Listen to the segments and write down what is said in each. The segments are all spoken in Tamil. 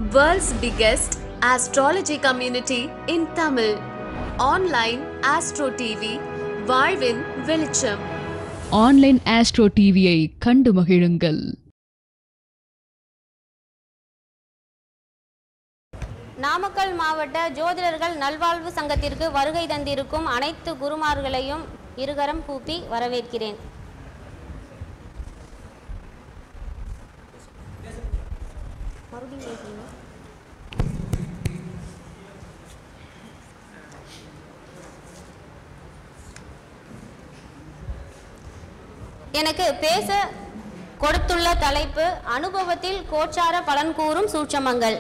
World's biggest astrology community in Tamil. Online Astro TV, வாழ்வின் வெளிச்சம் ஆன்லைன் ஆஸ்ட்ரோ டிவியை கண்டு மகிழுங்கள் நாமக்கல் மாவட்ட ஜோதிடர்கள் நல்வாழ்வு சங்கத்திற்கு வருகை தந்திருக்கும் அனைத்து குருமார்களையும் இருகரம் கூப்பி வரவேற்கிறேன் மறுபடியும் பேசுங்க. எனக்கு பேச கொடுத்துள்ள தலைப்பு அனுபவத்தில் கோச்சார பலன் கூறும் சூட்சமங்கள்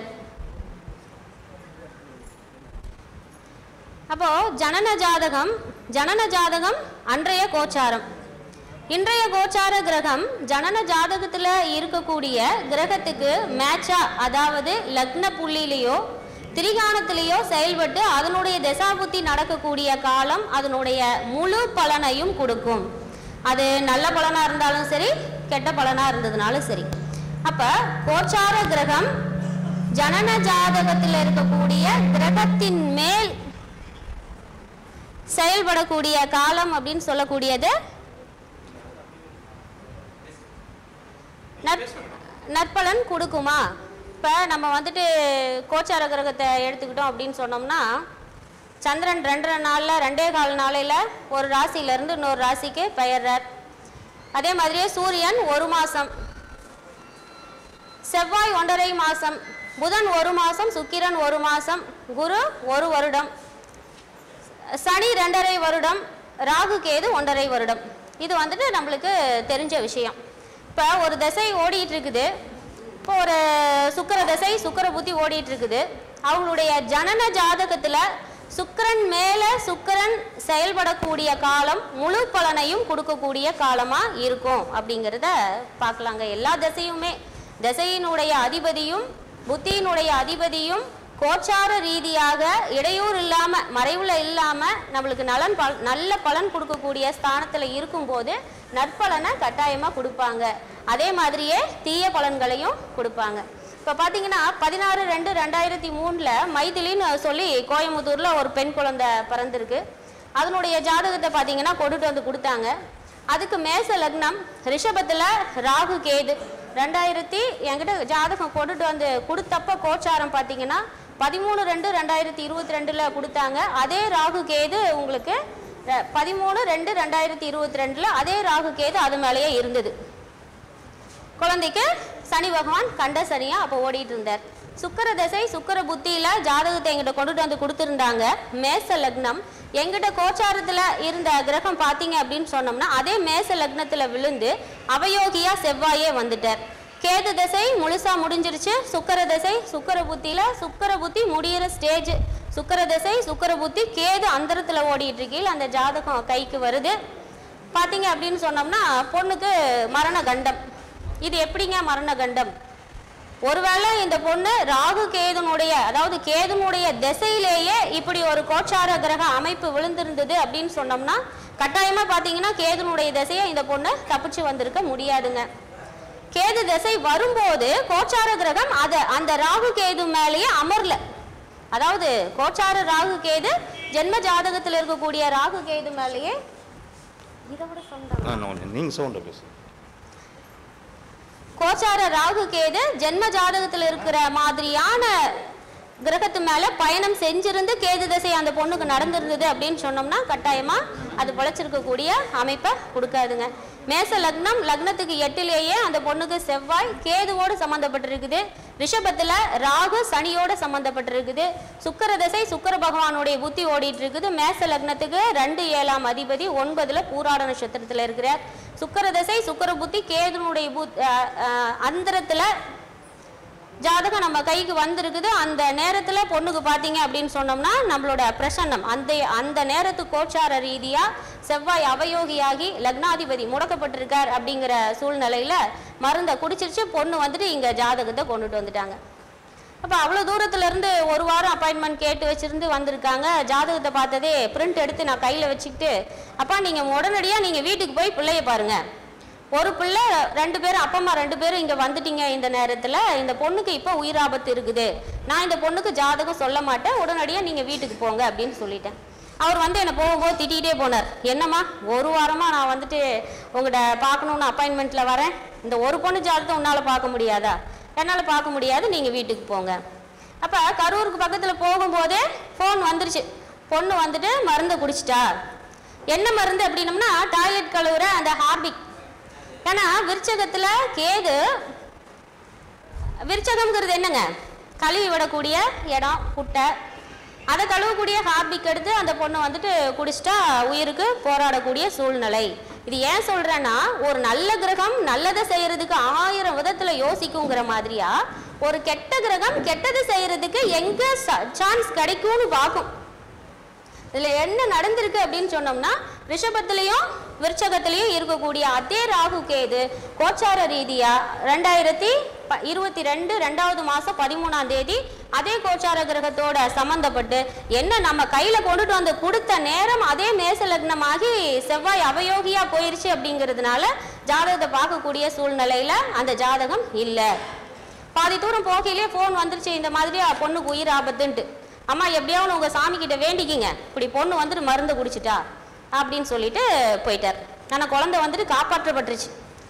அப்போ ஜனன ஜாதகம் ஜனன ஜாதகம் அன்றைய கோச்சாரம் இன்றைய கோச்சார கிரகம் ஜனன ஜாதகத்தில் இருக்கக்கூடிய கிரகத்துக்கு மேட்சா அதாவது லக்ன புள்ளியிலேயோ திரிகாணத்திலேயோ செயல்பட்டு அதனுடைய தசாபுத்தி நடக்கக்கூடிய காலம் அதனுடைய முழு பலனையும் கொடுக்கும் அது நல்ல பலனாக இருந்தாலும் சரி கெட்ட பலனாக இருந்ததுனாலும் சரி அப்போ கோச்சார கிரகம் ஜனன ஜாதகத்தில் இருக்கக்கூடிய கிரகத்தின் மேல் செயல்படக்கூடிய காலம் அப்படின்னு சொல்லக்கூடியது நற் நற்பலன் கொடுக்குமா இப்போ நம்ம வந்துட்டு கோச்சார கிரகத்தை எடுத்துக்கிட்டோம் அப்படின்னு சொன்னோம்னா சந்திரன் ரெண்டரை நாளில் ரெண்டே கால் நாளையில் ஒரு ராசியிலேருந்து இன்னொரு ராசிக்கு பெயர்றார் அதே மாதிரியே சூரியன் ஒரு மாதம் செவ்வாய் ஒன்றரை மாதம் புதன் ஒரு மாதம் சுக்கிரன் ஒரு மாதம் குரு ஒரு வருடம் சனி ரெண்டரை வருடம் ராகு கேது ஒன்றரை வருடம் இது வந்துட்டு நம்மளுக்கு தெரிஞ்ச விஷயம் இப்போ ஒரு திசை ஓடிட்டு இருக்குது இப்போ ஒரு சுக்கிர திசை சுக்கிர புத்தி ஓடிட்டு இருக்குது அவங்களுடைய ஜனன ஜாதகத்தில் சுக்கிரன் மேலே சுக்கிரன் செயல்படக்கூடிய காலம் முழு பலனையும் கொடுக்கக்கூடிய காலமாக இருக்கும் அப்படிங்கிறத பார்க்கலாங்க எல்லா திசையுமே திசையினுடைய அதிபதியும் புத்தியினுடைய அதிபதியும் கோச்சார ரீதியாக இடையூறு இல்லாமல் மறைவில் இல்லாமல் நம்மளுக்கு நலன் பல் நல்ல பலன் கொடுக்கக்கூடிய ஸ்தானத்தில் இருக்கும்போது நற்பலனை கட்டாயமாக கொடுப்பாங்க அதே மாதிரியே தீய பலன்களையும் கொடுப்பாங்க இப்போ பார்த்தீங்கன்னா பதினாறு ரெண்டு ரெண்டாயிரத்தி மூணில் மைதிலின்னு சொல்லி கோயம்புத்தூரில் ஒரு பெண் குழந்தை பிறந்திருக்கு அதனுடைய ஜாதகத்தை பார்த்தீங்கன்னா கொண்டுட்டு வந்து கொடுத்தாங்க அதுக்கு மேச லக்னம் ரிஷபத்தில் ராகு கேது ரெண்டாயிரத்தி என்கிட்ட ஜாதகம் கொண்டுட்டு வந்து கொடுத்தப்ப கோச்சாரம் பார்த்தீங்கன்னா பதிமூணு ரெண்டு ரெண்டாயிரத்தி இருபத்தி ரெண்டில் கொடுத்தாங்க அதே ராகு கேது உங்களுக்கு ர- பதிமூணு ரெண்டு ரெண்டாயிரத்தி இருபத்தி ரெண்டில் அதே ராகு கேது அது மேலேயே இருந்தது குழந்தைக்கு சனி பகவான் கண்ட சனியா அப்போ ஓடிட்டு இருந்தார் சுக்கிர தசை சுக்கிர புத்தியில ஜாதகத்தை எங்கிட்ட கொண்டுட்டு வந்து கொடுத்துருந்தாங்க மேச லக்னம் எங்கிட்ட கோச்சாரத்துல இருந்த கிரகம் பார்த்தீங்க அப்படின்னு சொன்னோம்னா அதே மேச லக்னத்துல விழுந்து அவயோகியா செவ்வாயே வந்துட்டார் கேது தசை முழுசா முடிஞ்சிருச்சு சுக்கிர தசை சுக்கிர புத்தியில சுக்கிர புத்தி முடியிற ஸ்டேஜ் சுக்கிர தசை சுக்கிர புத்தி கேது அந்தரத்துல ஓடிட்டு இருக்கையில் அந்த ஜாதகம் கைக்கு வருது பார்த்தீங்க அப்படின்னு சொன்னோம்னா பொண்ணுக்கு மரண கண்டம் இது எப்படிங்க மரண கண்டம் ஒருவேளை இந்த பொண்ணு ராகு கேதுனுடைய அதாவது கேதுனுடைய திசையிலேயே இப்படி ஒரு கோச்சார கிரக அமைப்பு விழுந்திருந்தது அப்படின்னு சொன்னோம்னா கட்டாயமா பார்த்தீங்கன்னா கேதுனுடைய திசையை இந்த பொண்ணு தப்பிச்சு வந்திருக்க முடியாதுங்க கேது திசை வரும்போது கோச்சார கிரகம் அத அந்த ராகு கேது மேலேயே அமரல அதாவது கோச்சார ராகு கேது ஜென்ம ஜாதகத்தில் இருக்கக்கூடிய ராகு கேது மேலேயே இதை விட சொந்தம் ஆ நான் நீங்கள் சவுண்டை பேசு கோச்சார ராகு கேது ஜென்ம ஜாதகத்தில் இருக்கிற மாதிரியான கிரகத்து மேல பயணம் செஞ்சிருந்து கேது திசை அந்த பொண்ணுக்கு நடந்திருந்தது அப்படின்னு சொன்னோம்னா கட்டாயமா அது பொழைச்சிருக்கக்கூடிய அமைப்பை கொடுக்காதுங்க மேச லக்னம் லக்னத்துக்கு எட்டிலேயே அந்த பொண்ணுக்கு செவ்வாய் கேதுவோடு சம்மந்தப்பட்டிருக்குது ரிஷபத்துல ராகு சனியோட சம்மந்தப்பட்டிருக்குது சுக்கிர திசை சுக்கிர பகவானுடைய புத்தி ஓடிட்டு இருக்குது மேச லக்னத்துக்கு ரெண்டு ஏழாம் அதிபதி ஒன்பதுல பூராட நட்சத்திரத்துல இருக்கிறார் சுக்கிர திசை சுக்கிர புத்தி கேதுனுடைய புத் அஹ், அஹ், அந்தரத்துல ஜாதகம் நம்ம கைக்கு வந்திருக்குது அந்த நேரத்தில் பொண்ணுக்கு பார்த்தீங்க அப்படின்னு சொன்னோம்னா நம்மளோட பிரசன்னம் அந்த அந்த நேரத்து கோச்சார ரீதியாக செவ்வாய் அவயோகியாகி லக்னாதிபதி முடக்கப்பட்டிருக்கார் அப்படிங்கிற சூழ்நிலையில் மருந்தை குடிச்சிருச்சு பொண்ணு வந்துட்டு இங்கே ஜாதகத்தை கொண்டுட்டு வந்துட்டாங்க அப்போ அவ்வளோ தூரத்துலேருந்து ஒரு வாரம் அப்பாயின்மெண்ட் கேட்டு வச்சிருந்து வந்திருக்காங்க ஜாதகத்தை பார்த்ததே பிரிண்ட் எடுத்து நான் கையில் வச்சுக்கிட்டு அப்பா நீங்கள் உடனடியாக நீங்கள் வீட்டுக்கு போய் பிள்ளைய பாருங்க ஒரு பிள்ளை ரெண்டு பேரும் அப்பா அம்மா ரெண்டு பேரும் இங்கே வந்துட்டீங்க இந்த நேரத்தில் இந்த பொண்ணுக்கு இப்போ உயிர் ஆபத்து இருக்குது நான் இந்த பொண்ணுக்கு ஜாதகம் சொல்ல மாட்டேன் உடனடியாக நீங்கள் வீட்டுக்கு போங்க அப்படின்னு சொல்லிட்டேன் அவர் வந்து என்னை போகும்போது திட்டிகிட்டே போனார் என்னம்மா ஒரு வாரமாக நான் வந்துட்டு உங்கள்கிட்ட பார்க்கணுன்னு அப்பாயின்மெண்ட்டில் வரேன் இந்த ஒரு பொண்ணு ஜாதகத்தை உன்னால் பார்க்க முடியாதா என்னால் பார்க்க முடியாது நீங்கள் வீட்டுக்கு போங்க அப்போ கரூருக்கு பக்கத்தில் போகும்போதே ஃபோன் வந்துருச்சு பொண்ணு வந்துட்டு மருந்து குடிச்சிட்டா என்ன மருந்து அப்படின்னம்னா டாய்லெட் கழுவுற அந்த ஹார்பிக் ஏன்னா விருச்சகத்தில் கேது விருச்சகம்ங்கிறது என்னங்க கழுவி விடக்கூடிய இடம் குட்டை அதை கழுவக்கூடிய ஹார்பிக் எடுத்து அந்த பொண்ணு வந்துட்டு குடிச்சிட்டா உயிருக்கு போராடக்கூடிய சூழ்நிலை இது ஏன் சொல்றேன்னா ஒரு நல்ல கிரகம் நல்லதை செய்யறதுக்கு ஆயிரம் விதத்துல யோசிக்குங்கிற மாதிரியா ஒரு கெட்ட கிரகம் கெட்டது செய்யறதுக்கு எங்க சான்ஸ் கிடைக்கும்னு பார்க்கும் இதுல என்ன நடந்திருக்கு அப்படின்னு சொன்னோம்னா ரிஷபத்திலையும் விருச்சகத்திலையும் இருக்கக்கூடிய அதே ராகு கேது கோச்சார ரீதியா ரெண்டாயிரத்தி ப- இருபத்தி ரெண்டு ரெண்டாவது மாசம் பதிமூணாம் தேதி அதே கோச்சார கிரகத்தோட சம்பந்தப்பட்டு என்ன நம்ம கையில கொண்டுட்டு வந்து கொடுத்த நேரம் அதே மேச லக்னமாகி செவ்வாய் அவயோகியா போயிருச்சு அப்படிங்கிறதுனால ஜாதகத்தை பார்க்கக்கூடிய சூழ்நிலையில அந்த ஜாதகம் இல்லை பாதி தூரம் போகையிலே ஃபோன் வந்துருச்சு இந்த மாதிரி அஹ், பொண்ணுக்கு உயிர் ஆபத்துன்ட்டு அம்மா எப்படியாவது உங்க சாமி கிட்ட வேண்டிக்கிங்க இப்படி பொண்ணு வந்துட்டு மருந்து குடிச்சிட்டா அப்படின்னு சொல்லிட்டு போயிட்டார் ஆனா குழந்தை வந்துட்டு காப்பாற்றப்பட்டுருச்சு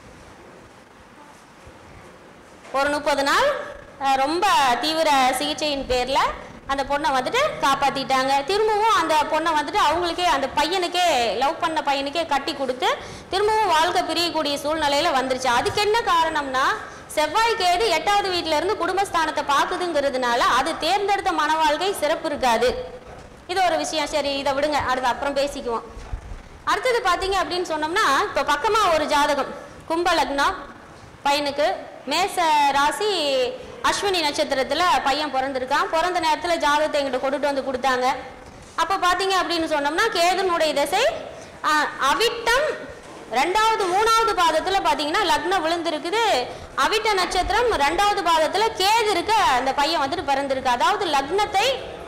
ஒரு முப்பது நாள் அஹ், ரொம்ப தீவிர சிகிச்சையின் பேர்ல அந்த பொண்ணை வந்துட்டு காப்பாத்திட்டாங்க திரும்பவும் அந்த பொண்ணை வந்துட்டு அவங்களுக்கே அந்த பையனுக்கே லவ் பண்ண பையனுக்கே கட்டி கொடுத்து திரும்பவும் வாழ்க்கை பிரியக்கூடிய சூழ்நிலையில வந்துருச்சு அதுக்கு என்ன காரணம்னா செவ்வாய் கேது எட்டாவது வீட்ல இருந்து குடும்பஸ்தானத்தை பாக்குதுங்கிறதுனால அது தேர்ந்தெடுத்த மன வாழ்க்கை சிறப்பு இருக்காது இது ஒரு விஷயம் சரி இதை விடுங்க அடுத்து அப்புறம் பேசிக்குவோம் அடுத்தது பார்த்தீங்க அப்படின்னு சொன்னோம்னா இப்போ பக்கமாக ஒரு ஜாதகம் கும்ப லக்னம் பையனுக்கு மேச ராசி அஸ்வினி நட்சத்திரத்தில் பையன் பிறந்திருக்கான் பிறந்த நேரத்தில் ஜாதகத்தை எங்கிட்ட கொண்டுட்டு வந்து கொடுத்தாங்க அப்போ பார்த்தீங்க அப்படின்னு சொன்னோம்னா கேதுனுடைய திசை ஆ, அவிட்டம் ரெண்டாவது மூணாவது பாதத்துல பாத்தீங்கன்னா லக்னம் விழுந்திருக்குது அவிட்ட நட்சத்திரம் ரெண்டாவது பாதத்துல கேது இருக்க அந்த பையன் வந்துட்டு பிறந்திருக்கு அதாவது லக்னத்தை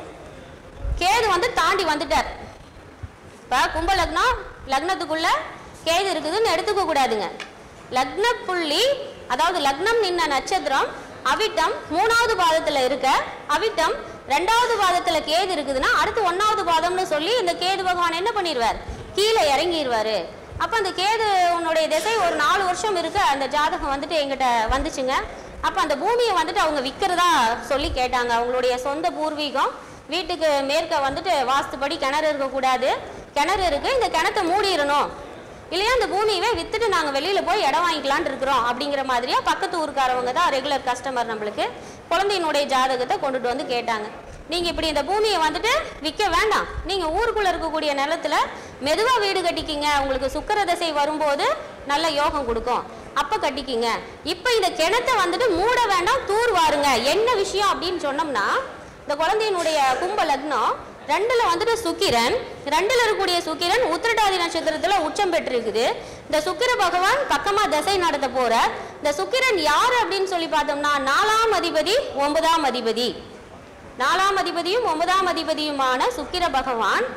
கேது வந்து தாண்டி வந்துட்டார் இப்ப கும்ப லக்னம் லக்னத்துக்குள்ள கேது இருக்குதுன்னு எடுத்துக்க கூடாதுங்க லக்ன புள்ளி அதாவது லக்னம் நின்ன நட்சத்திரம் அவிட்டம் மூணாவது பாதத்துல இருக்க அவிட்டம் ரெண்டாவது பாதத்துல கேது இருக்குதுன்னா அடுத்து ஒன்னாவது பாதம்னு சொல்லி இந்த கேது பகவான் என்ன பண்ணிடுவார் கீழே இறங்கிடுவாரு அப்ப அந்த கேது உன்னுடைய திசை ஒரு நாலு வருஷம் இருக்க அந்த ஜாதகம் வந்துட்டு எங்கிட்ட வந்துச்சுங்க அப்ப அந்த பூமியை வந்துட்டு அவங்க விற்கிறதா சொல்லி கேட்டாங்க அவங்களுடைய சொந்த பூர்வீகம் வீட்டுக்கு மேற்க வந்துட்டு வாஸ்துபடி கிணறு இருக்கக்கூடாது கிணறு இருக்கு இந்த கிணத்தை மூடிடணும் இல்லையா இந்த பூமியவே வித்துட்டு நாங்க வெளியில போய் இடம் வாங்கிக்கலாம்னு இருக்கிறோம் அப்படிங்கிற மாதிரியா பக்கத்து ஊருக்காரவங்க தான் ரெகுலர் கஸ்டமர் நம்மளுக்கு குழந்தையினுடைய ஜாதகத்தை கொண்டுட்டு வந்து கேட்டாங்க நீங்க இப்படி இந்த பூமியை வந்துட்டு விற்க வேண்டாம் நீங்க ஊருக்குள்ள இருக்கக்கூடிய நிலத்துல மெதுவா வீடு கட்டிக்கிங்க உங்களுக்கு சுக்கர தசை வரும்போது நல்ல யோகம் கொடுக்கும் அப்ப கட்டிக்கிங்க இப்ப இந்த கிணத்தை வந்துட்டு மூட வேண்டாம் தூர் வாருங்க என்ன விஷயம் அப்படின்னு சொன்னோம்னா இந்த குழந்தையினுடைய கும்ப லக்னம் ரெண்டுல வந்துட்டு சுக்கிரன் ரெண்டுல இருக்கக்கூடிய சுக்கிரன் உத்திரட்டாதி நட்சத்திரத்துல உச்சம் பெற்றிருக்குது இந்த சுக்கிர பகவான் பக்கமா திசை நடத்த போற இந்த சுக்கிரன் யார் அப்படின்னு சொல்லி பார்த்தோம்னா நாலாம் அதிபதி ஒன்பதாம் அதிபதி நாலாம் அதிபதியும் ஒன்பதாம் அதிபதியுமான சுக்கிர பகவான்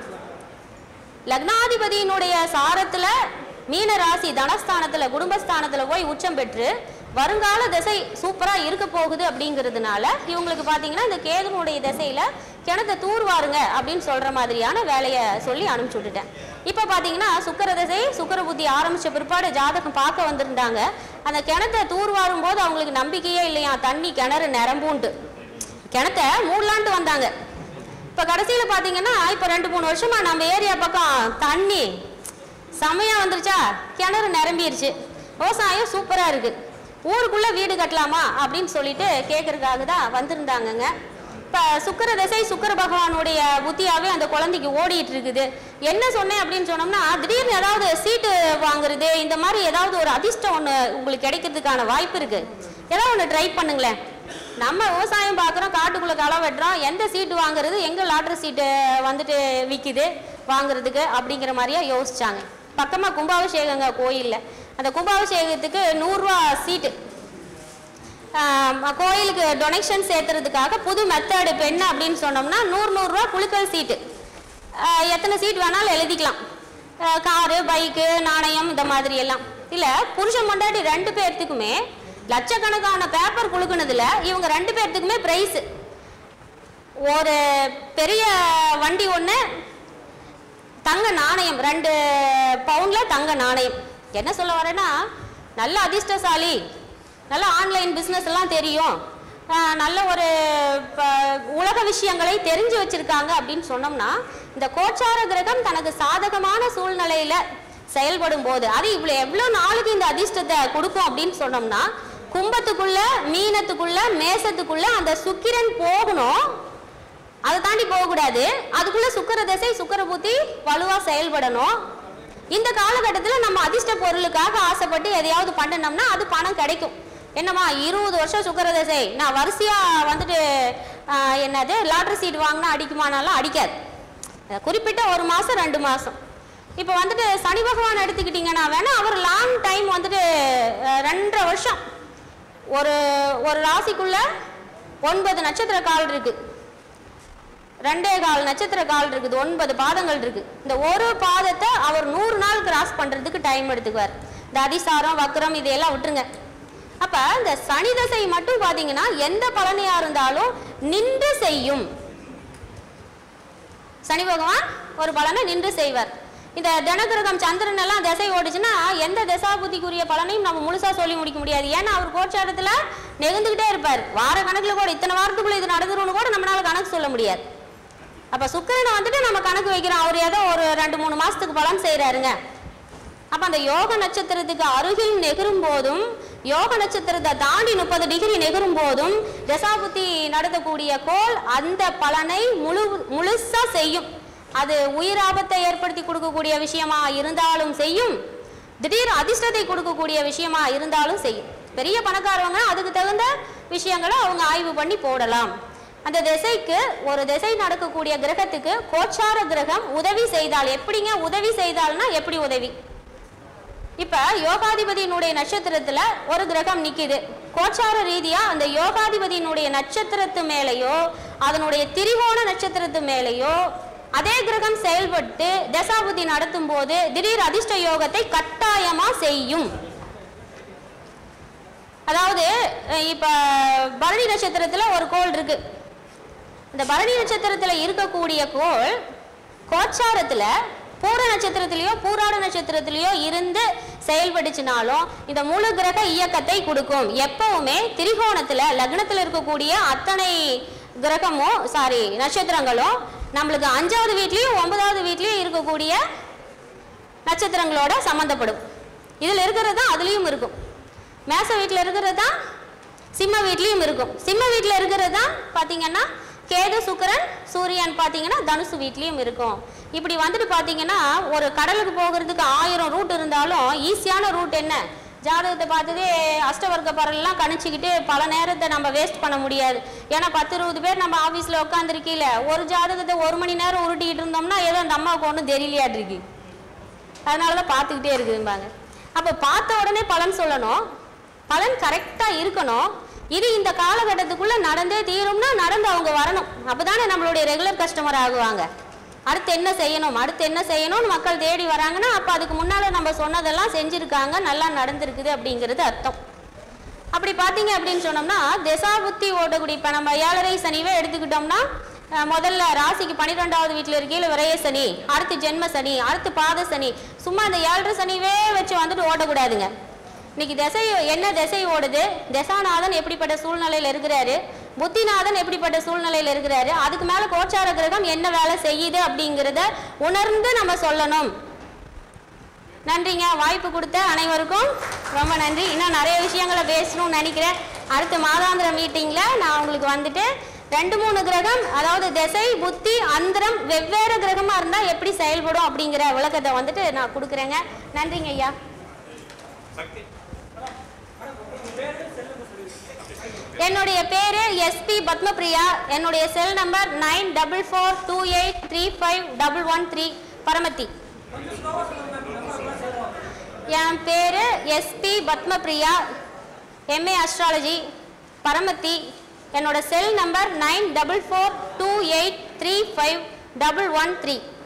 லக்னாதிபதியினுடைய சாரத்துல மீன ராசி தனஸ்தானத்துல குடும்பஸ்தானத்துல போய் உச்சம் பெற்று வருங்கால திசை சூப்பரா இருக்க போகுது அப்படிங்கிறதுனால இவங்களுக்கு பாத்தீங்கன்னா இந்த கேதுனுடைய திசையில கிணத்தை தூர்வாருங்க அப்படின்னு சொல்ற மாதிரியான வேலையை சொல்லி அனுப்பிச்சு விட்டுட்டேன் இப்ப பாத்தீங்கன்னா சுக்கர திசை சுக்கர புத்தி ஆரம்பிச்ச பிற்பாடு ஜாதகம் பார்க்க வந்திருந்தாங்க அந்த கிணத்தை தூர்வாரும் போது அவங்களுக்கு நம்பிக்கையே இல்லையா தண்ணி கிணறு நிரம்புன்ட்டு கிணத்த மூடலான்ட்டு வந்தாங்க இப்போ கடைசியில் பார்த்தீங்கன்னா இப்போ ரெண்டு மூணு வருஷமா நம்ம ஏரியா பக்கம் தண்ணி செமையா வந்துருச்சா கிணறு நிரம்பிருச்சு விவசாயம் சூப்பராக இருக்கு ஊருக்குள்ள வீடு கட்டலாமா அப்படின்னு சொல்லிட்டு கேட்கறதுக்காக தான் வந்திருந்தாங்கங்க இப்போ சுக்கர திசை சுக்கர பகவானுடைய புத்தியாவே அந்த குழந்தைக்கு ஓடிட்டு இருக்குது என்ன சொன்னேன் அப்படின்னு சொன்னோம்னா திடீர்னு ஏதாவது சீட்டு வாங்குறது இந்த மாதிரி ஏதாவது ஒரு அதிர்ஷ்டம் ஒன்று உங்களுக்கு கிடைக்கிறதுக்கான வாய்ப்பு இருக்கு ஏதாவது ஒன்று ட்ரை பண்ணுங்களேன் நம்ம விவசாயம் பார்க்குறோம் காட்டுக்குள்ளே களை வெட்டுறோம் எந்த சீட்டு வாங்குறது எங்கே லாட்ரி சீட்டு வந்துட்டு விற்கிது வாங்குறதுக்கு அப்படிங்கிற மாதிரியா யோசிச்சாங்க பக்கமாக கும்பாபிஷேகங்க கோயிலில் அந்த கும்பாபிஷேகத்துக்கு நூறுரூவா சீட்டு ஆம், கோயிலுக்கு டொனேஷன் சேர்த்துறதுக்காக புது மெத்தடு இப்போ என்ன அப்படின்னு சொன்னோம்னா நூறு நூறுரூவா குழுக்கள் சீட்டு ஆஹ், எத்தனை சீட் வேணாலும் எழுதிக்கலாம் ஆஹ், காரு பைக்கு நாணயம் இந்த மாதிரி எல்லாம் இல்லை புருஷன் பொண்டாட்டி ரெண்டு பேர்த்துக்குமே லட்சக்கணக்கான பேப்பர் குலுக்குனதுல இவங்க ரெண்டு பேர்த்துக்குமே ப்ரைஸு ஒரு பெரிய வண்டி ஒன்று தங்க நாணயம் ரெண்டு பவுன்ல தங்க நாணயம் என்ன சொல்ல வரேன்னா நல்ல அதிர்ஷ்டசாலி நல்ல ஆன்லைன் பிஸ்னஸ் எல்லாம் தெரியும் ஆஹ் நல்ல ஒரு ப- உலக விஷயங்களை தெரிஞ்சு வச்சிருக்காங்க அப்படின்னு சொன்னோம்னா இந்த கோச்சார கிரகம் தனக்கு சாதகமான சூழ்நிலையில செயல்படும் போது அது இவ்வளோ எவ்வளோ நாளுக்கு இந்த அதிர்ஷ்டத்தை கொடுக்கும் அப்படின்னு சொன்னோம்னா கும்பத்துக்குள்ள மீனத்துக்குள்ள மேசத்துக்குள்ள அந்த சுக்கிரன் போகணும் அதை தாண்டி போகக்கூடாது அதுக்குள்ள சுக்கர தசை சுக்கர புத்தி வலுவா செயல்படணும் இந்த காலகட்டத்தில் நம்ம அதிர்ஷ்ட பொருளுக்காக ஆசைப்பட்டு எதையாவது பண்ணினோம்னா அது பணம் கிடைக்கும் என்னம்மா இருபது வருஷம் சுக்கர தசை நான் வரிசையா வந்துட்டு ஆஹ், என்னது லாட்ரி சீட் வாங்கினா அடிக்குமானாலும் அடிக்காது அஹ், குறிப்பிட்ட ஒரு மாசம் ரெண்டு மாசம் இப்போ வந்துட்டு சனி பகவான் எடுத்துக்கிட்டிங்கன்னா வேணா அவர் லாங் டைம் வந்துட்டு அஹ், ரெண்டரை வருஷம் ஒரு ஒரு ராசிக்குள்ள ஒன்பது நட்சத்திர கால் இருக்கு ரெண்டே கால் நட்சத்திர கால் இருக்குது ஒன்பது பாதங்கள் இருக்கு இந்த ஒரு பாதத்தை அவர் நூறு நாள் கிராஸ் பண்றதுக்கு டைம் எடுத்துக்குவார் இந்த அதிசாரம் வக்ரம் இதையெல்லாம் விட்டுருங்க அப்ப இந்த சனி தசை மட்டும் பாத்தீங்கன்னா எந்த பலனையா இருந்தாலும் நின்று செய்யும் சனி பகவான் ஒரு பலனை நின்று செய்வார் இந்த தனகிரகம் சந்திரன் எல்லாம் திசை ஓடுச்சுன்னா எந்த தசாபுத்திக்குரிய பலனையும் நம்ம முழுசா சொல்லி முடிக்க முடியாது ஏன்னா அவர் கோச்சாரத்துல நெகுந்துகிட்டே இருப்பார் வார கணக்குல கூட இத்தனை வாரத்துக்குள்ள இது நடந்துரும்னு கூட நம்மளால கணக்கு சொல்ல முடியாது அப்ப சுக்கிரனை வந்துட்டு நம்ம கணக்கு வைக்கிறோம் அவர் ஏதோ ஒரு ரெண்டு மூணு மாசத்துக்கு பலன் செய்யறாருங்க அப்ப அந்த யோக நட்சத்திரத்துக்கு அருகில் நெகிரும் போதும் யோக நட்சத்திரத்தை தாண்டி முப்பது டிகிரி நெகிரும் போதும் தசாபுத்தி நடத்தக்கூடிய கோள் அந்த பலனை முழு முழுசா செய்யும் அது உயிராபத்தை ஏற்படுத்தி கொடுக்கக்கூடிய விஷயமா இருந்தாலும் செய்யும் திடீர் அதிர்ஷ்டத்தை கொடுக்கக்கூடிய விஷயமா இருந்தாலும் செய்யும் பெரிய பணக்காரவங்க அதுக்கு தகுந்த விஷயங்களை அவங்க ஆய்வு பண்ணி போடலாம் அந்த திசைக்கு ஒரு திசை நடக்கக்கூடிய கிரகத்துக்கு கோச்சார கிரகம் உதவி செய்தால் எப்படிங்க உதவி செய்தால்னா எப்படி உதவி இப்ப யோகாதிபதியினுடைய நட்சத்திரத்துல ஒரு கிரகம் நிக்குது கோச்சார ரீதியா அந்த யோகாதிபதியினுடைய நட்சத்திரத்து மேலேயோ அதனுடைய திரிகோண நட்சத்திரத்து மேலேயோ அதே கிரகம் செயல்பட்டு தசாபுத்தி நடத்தும் போது திடீர் அதிர்ஷ்ட யோகத்தை கட்டாயமா செய்யும் அதாவது அஹ் இப்ப பரணி நட்சத்திரத்துல ஒரு கோள் இருக்கு இந்த பரணி நட்சத்திரத்துல இருக்கக்கூடிய கோள் கோச்சாரத்துல பூர நட்சத்திரத்திலேயோ பூராட நட்சத்திரத்திலேயோ இருந்து செயல்படுச்சுனாலும் இந்த முழு கிரக இயக்கத்தை கொடுக்கும் எப்பவுமே திரிகோணத்துல லக்னத்துல இருக்கக்கூடிய அத்தனை கிரகமும் சாரி நட்சத்திரங்களும் நம்மளுக்கு அஞ்சாவது வீட்லயும் ஒன்பதாவது வீட்லயும் இருக்கக்கூடிய நட்சத்திரங்களோட சம்மந்தப்படும் இதுல இருக்கிறது தான் அதுலயும் இருக்கும் மேச வீட்டில் இருக்கிறது தான் சிம்ம வீட்லேயும் இருக்கும் சிம்ம வீட்டில் இருக்கிறது தான் பார்த்தீங்கன்னா கேது சுக்கிரன் சூரியன் பார்த்தீங்கன்னா தனுசு வீட்லேயும் இருக்கும் இப்படி வந்துட்டு பார்த்தீங்கன்னா ஒரு கடலுக்கு போகிறதுக்கு ஆயிரம் ரூட் இருந்தாலும் ஈஸியான ரூட் என்ன ஜாதகத்தை பார்த்ததே அஷ்டவர்க்க பரல்லாம் கணிச்சிக்கிட்டு பல நேரத்தை நம்ம வேஸ்ட் பண்ண முடியாது ஏன்னா பத்து இருபது பேர் நம்ம ஆஃபீஸில் உட்காந்துருக்கீல ஒரு ஜாதகத்தை ஒரு மணி நேரம் உருட்டிக்கிட்டு இருந்தோம்னா ஏதோ அந்த அம்மாவுக்கு ஒன்றும் தெரியலையாட்டிருக்கு அதனால தான் பார்த்துக்கிட்டே இருக்குதும்பாங்க அப்போ பார்த்த உடனே பலன் சொல்லணும் பலன் கரெக்டாக இருக்கணும் இது இந்த காலகட்டத்துக்குள்ள நடந்தே தீரும்னா நடந்து அவங்க வரணும் அப்பதானே நம்மளுடைய ரெகுலர் கஸ்டமர் ஆகுவாங்க அடுத்து என்ன செய்யணும் அடுத்து என்ன செய்யணும்னு மக்கள் தேடி வராங்கன்னா அப்போ அதுக்கு முன்னால் நம்ம சொன்னதெல்லாம் செஞ்சுருக்காங்க நல்லா நடந்திருக்குது அப்படிங்கிறது அர்த்தம் அப்படி பார்த்தீங்க அப்படின்னு சொன்னோம்னா திசாபுத்தி ஓடக்கூடிய இப்போ நம்ம ஏழரை சனிவே எடுத்துக்கிட்டோம்னா அஹ், முதல்ல ராசிக்கு பன்னிரெண்டாவது வீட்டில் இருக்கையில் விரைய சனி அடுத்து ஜென்ம சனி அடுத்து பாத சனி சும்மா இந்த ஏழரை சனிவே வச்சு வந்துட்டு ஓடக்கூடாதுங்க இன்னைக்கு திசை என்ன திசை ஓடுது தசாநாதன் எப்படிப்பட்ட சூழ்நிலையில் இருக்கிறாரு புத்திநாதன் எப்படிப்பட்ட சூழ்நிலையில் இருக்கிறாரு அதுக்கு மேலே கோச்சார கிரகம் என்ன வேலை செய்யுது அப்படிங்கிறத உணர்ந்து நம்ம சொல்லணும் நன்றிங்க வாய்ப்பு கொடுத்த அனைவருக்கும் ரொம்ப நன்றி இன்னும் நிறைய விஷயங்களை பேசணும்னு நினைக்கிறேன் அடுத்த மாதாந்திர மீட்டிங்கில் நான் உங்களுக்கு வந்துட்டு ரெண்டு மூணு கிரகம் அதாவது திசை புத்தி அந்தரம் வெவ்வேறு கிரகமாக இருந்தால் எப்படி செயல்படும் அப்படிங்கிற விளக்கத்தை வந்துட்டு நான் கொடுக்குறேங்க நன்றிங்க ஐயா என்னுடைய பேரு எஸ்பி பத்மபிரியா என்னுடைய cell number nine double four two eight three five double one three Paramathi என் பேரு S P Padmapriya M A astrology Paramathi என்னோட cell number nine double four two eight three five double one three